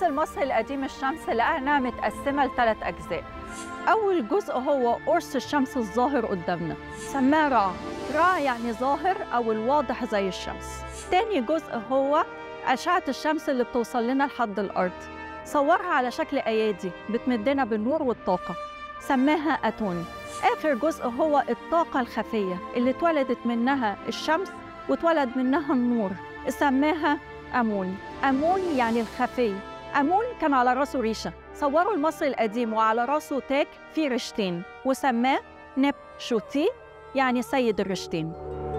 الرمز المصري القديم الشمس لقيناها متقسمة لثلاث أجزاء أول جزء هو قرص الشمس الظاهر قدامنا سماه رع رع يعني ظاهر أو الواضح زي الشمس تاني جزء هو أشعة الشمس اللي بتوصل لنا لحد الأرض صورها على شكل أيادي بتمدنا بالنور والطاقة سماها أتون آخر جزء هو الطاقة الخفية اللي اتولدت منها الشمس واتولد منها النور سماها أمون أمون يعني الخفي أمون كان على راسه ريشة صوروا المصري القديم وعلى راسه تاج فيه رشتين وسماه نب شوتي يعني سيد الرشتين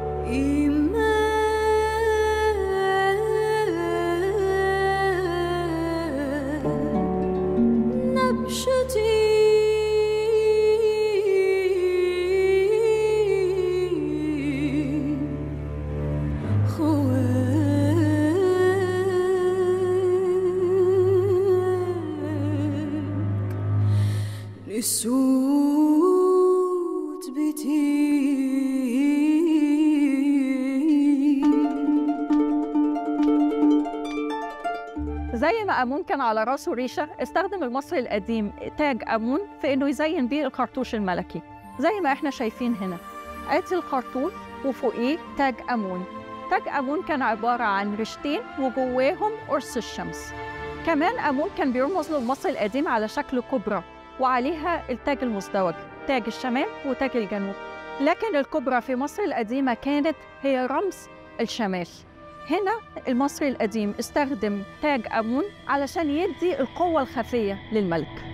الصوت زي ما أمون كان على راسه ريشة استخدم المصري القديم تاج أمون في إنه يزين بيه الخرطوش الملكي زي ما إحنا شايفين هنا آدي الخرطوش وفوقيه تاج أمون تاج أمون كان عبارة عن رشتين وجواهم قرص الشمس كمان أمون كان بيرمز للمصري القديم على شكل كبرى وعليها التاج المزدوج تاج الشمال وتاج الجنوب لكن الكبرى في مصر القديمة كانت هي رمز الشمال هنا المصري القديم استخدم تاج أمون علشان يدي القوة الخفية للملك